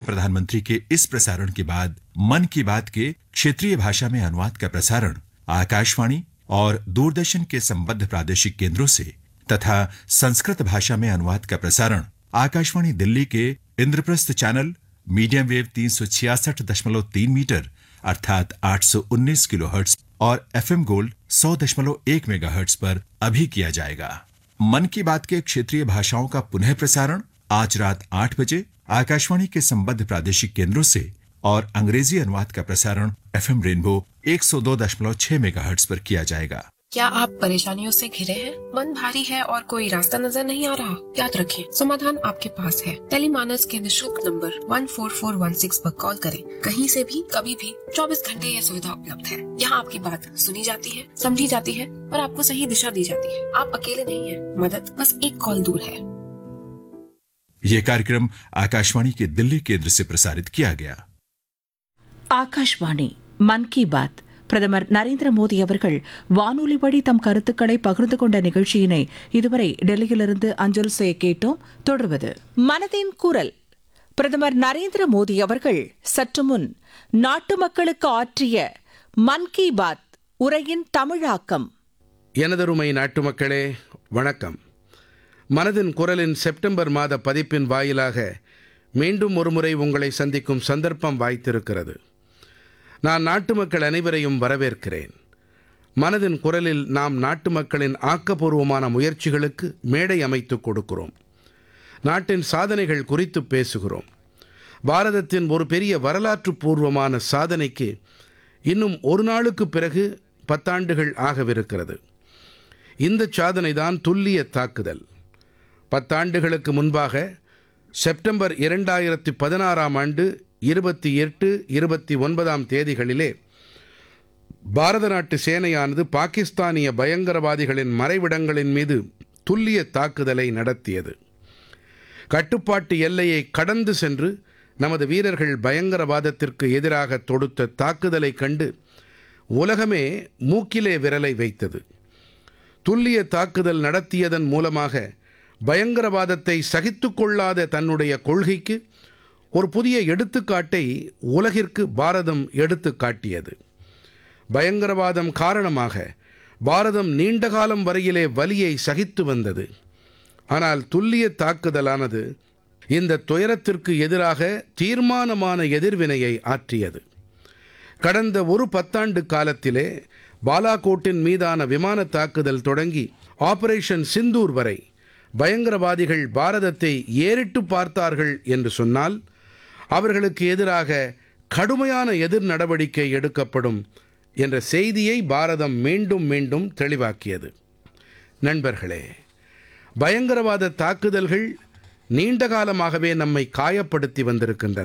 प्रधानमंत्री के इस प्रसारण के बाद मन की बात के क्षेत्रीय भाषा में अनुवाद का प्रसारण आकाशवाणी और दूरदर्शन के संबद्ध प्रादेशिक केंद्रों से तथा संस्कृत भाषा में अनुवाद का प्रसारण आकाशवाणी दिल्ली के Indraprastha channel medium wave 366.3 metre अर्थात 819 किलोहर्ट्ज और एफएम गोल्ड 100.1 मेगाहर्ट्ज पर अभी किया जाएगा मन की बात के क्षेत्रीय भाषाओं का पुनः प्रसारण आज रात आठ बजे आकाशवाणी के संबद्ध प्रादेशिक केंद्रों से और अंग्रेजी अनुवाद का प्रसारण एफएम रेनबो 102.6 मेगाहर्ट्ज पर किया जाएगा क्या आप परेशानियों से घिरे हैं मन भारी है और कोई रास्ता नजर नहीं आ रहा याद रखें समाधान आपके पास है टेलीमानस के निशुल्क नंबर 14416 पर कॉल करें कहीं से भी कभी भी 24 घंटे यह सुविधा उपलब्ध है यहाँ आपकी बात सुनी जाती है समझी जाती है और आपको सही दिशा दी जाती है आप अकेले नहीं हैं मदद बस एक कॉल दूर है ये कार्यक्रम आकाशवाणी के दिल्ली केंद्र से प्रसारित किया गया ஆகாஷ்வாணி மன் கி பாத் பிரதமர் நரேந்திர மோடி அவர்கள் வானொலி வழி தம் கருத்துக்களை பகிர்ந்து கொண்ட நிகழ்ச்சியினை இதுவரை டெல்லியிலிருந்து அஞ்சல் செய்ய கேட்டோம் தொடர்வது மனதின் குரல் பிரதமர் நரேந்திர மோடி அவர்கள் சற்று முன் நாட்டு மக்களுக்கு ஆற்றிய மன் கி பாத் உரையின் தமிழாக்கம் எனதருமை நாட்டு மக்களே வணக்கம் மனதின் குரலின் செப்டம்பர் மாத பதிப்பின் வாயிலாக மீண்டும் ஒருமுறை உங்களை சந்திக்கும் சந்தர்ப்பம் வாய்த்திருக்கிறது நான் நாட்டு மக்கள் அனைவரையும் வரவேற்கிறேன் மனதின் குரலில் நாம் நாட்டு மக்களின் ஆக்கப்பூர்வமான முயற்சிகளுக்கு மேடை அமைத்துக் கொடுக்கிறோம் நாட்டின் சாதனைகள் குறித்து பேசுகிறோம் பாரதத்தின் ஒரு பெரிய வரலாற்று பூர்வமான சாதனைக்கு இன்னும் ஒரு நாளுக்கு பிறகு பத்தாண்டுகள் ஆகவிருக்கிறது இந்த சாதனை தான் துல்லிய தாக்குதல் பத்தாண்டுகளுக்கு முன்பாக செப்டம்பர் இரண்டாயிரத்தி பதினாறாம் ஆண்டு இருபத்தி எட்டு இருபத்தி ஒன்பதாம் தேதிகளிலே பாரத நாட்டு சேனையானது பாகிஸ்தானிய பயங்கரவாதிகளின் மறைவிடங்களின் மீது துல்லிய தாக்குதலை நடத்தியது கட்டுப்பாட்டு எல்லையை கடந்து சென்று நமது வீரர்கள் பயங்கரவாதத்திற்கு எதிராக தொடுத்த தாக்குதலை கண்டு உலகமே மூக்கிலே விரலை வைத்தது துல்லிய தாக்குதல் நடத்தியதன் மூலமாக பயங்கரவாதத்தை சகித்துக் கொள்ளாத தன்னுடைய கொள்கைக்கு ஒரு புதிய எடுத்துக்காட்டை உலகிற்கு பாரதம் எடுத்து காட்டியது பயங்கரவாதம் காரணமாக பாரதம் நீண்ட காலம் வரையிலே வலியை சகித்து வந்தது ஆனால் துல்லிய தாக்குதலானது இந்த துயரத்திற்கு எதிராக தீர்மானமான எதிர்வினையை ஆற்றியது கடந்த ஒரு பத்தாண்டு காலத்திலே பாலாகோட்டின் மீதான விமான தாக்குதல் தொடங்கி ஆபரேஷன் சிந்தூர் வரை பயங்கரவாதிகள் பாரதத்தை ஏறிட்டு பார்த்தார்கள் என்று சொன்னால் அவர்களுக்கு எதிராக கடுமையான எதிர் நடவடிக்கை எடுக்கப்படும் என்ற செய்தியை பாரதம் மீண்டும் மீண்டும் தெளிவாக்கியது நண்பர்களே பயங்கரவாத தாக்குதல்கள் நீண்ட காலமாகவே நம்மை காயப்படுத்தி வந்திருக்கின்றன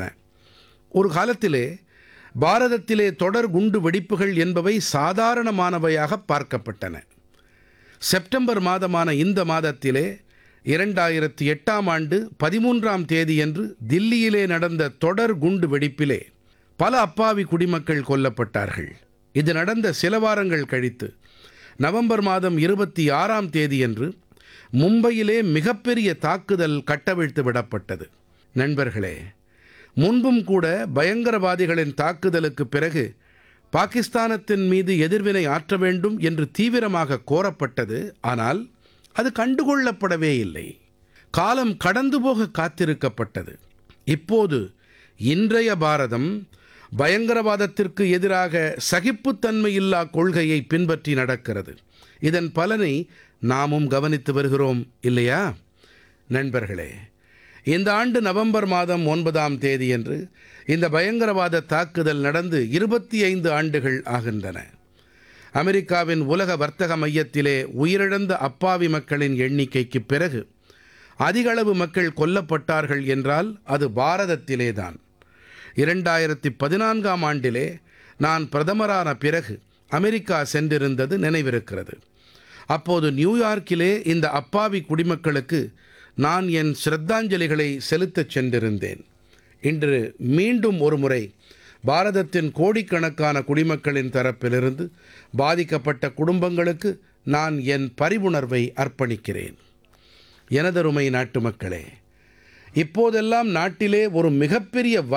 ஒரு காலத்திலே பாரதத்திலே தொடர் குண்டு வெடிப்புகள் என்பவை சாதாரணமானவையாக பார்க்கப்பட்டன செப்டம்பர் மாதமான இந்த மாதத்திலே இரண்டாயிரத்தி எட்டாம் ஆண்டு பதிமூன்றாம் தேதியன்று தில்லியிலே நடந்த தொடர் குண்டு வெடிப்பிலே பல அப்பாவி குடிமக்கள் கொல்லப்பட்டார்கள் இது நடந்த சில வாரங்கள் கழித்து நவம்பர் மாதம் இருபத்தி ஆறாம் தேதியன்று மும்பையிலே மிகப்பெரிய தாக்குதல் கட்டவிழ்த்து விடப்பட்டது நண்பர்களே முன்பும் கூட பயங்கரவாதிகளின் தாக்குதலுக்கு பிறகு பாகிஸ்தானத்தின் மீது எதிர்வினை ஆற்ற வேண்டும் என்று தீவிரமாக கோரப்பட்டது ஆனால் அது கண்டுகொள்ளப்படவே இல்லை காலம் கடந்து போக காத்திருக்கப்பட்டது இப்போது இன்றைய பாரதம் பயங்கரவாதத்திற்கு எதிராக சகிப்புத்தன்மையில்லா கொள்கையை பின்பற்றி நடக்கிறது இதன் பலனை நாமும் கவனித்து வருகிறோம் இல்லையா நண்பர்களே இந்த ஆண்டு நவம்பர் மாதம் ஒன்பதாம் தேதியன்று இந்த பயங்கரவாத தாக்குதல் நடந்து இருபத்தி ஐந்து ஆண்டுகள் ஆகின்றன அமெரிக்காவின் உலக வர்த்தக மையத்திலே உயிரிழந்த அப்பாவி மக்களின் எண்ணிக்கைக்கு பிறகு அதிகளவு மக்கள் கொல்லப்பட்டார்கள் என்றால் அது பாரதத்திலே தான் இரண்டாயிரத்தி பதினான்காம் ஆண்டிலே நான் பிரதமரான பிறகு அமெரிக்கா சென்றிருந்தது நினைவிருக்கிறது அப்போது நியூயார்க்கிலே இந்த அப்பாவி குடிமக்களுக்கு நான் என் சிரத்தாஞ்சலிகளை செலுத்தச் சென்றிருந்தேன் இன்று மீண்டும் ஒரு முறை பாரதத்தின் கோடிக்கணக்கான குடிமக்களின் தரப்பிலிருந்து பாதிக்கப்பட்ட குடும்பங்களுக்கு நான் என் பரிவுணர்வை அர்ப்பணிக்கிறேன் எனதருமை நாட்டு மக்களே இப்போதெல்லாம் நாட்டிலே ஒரு மிகப்பெரிய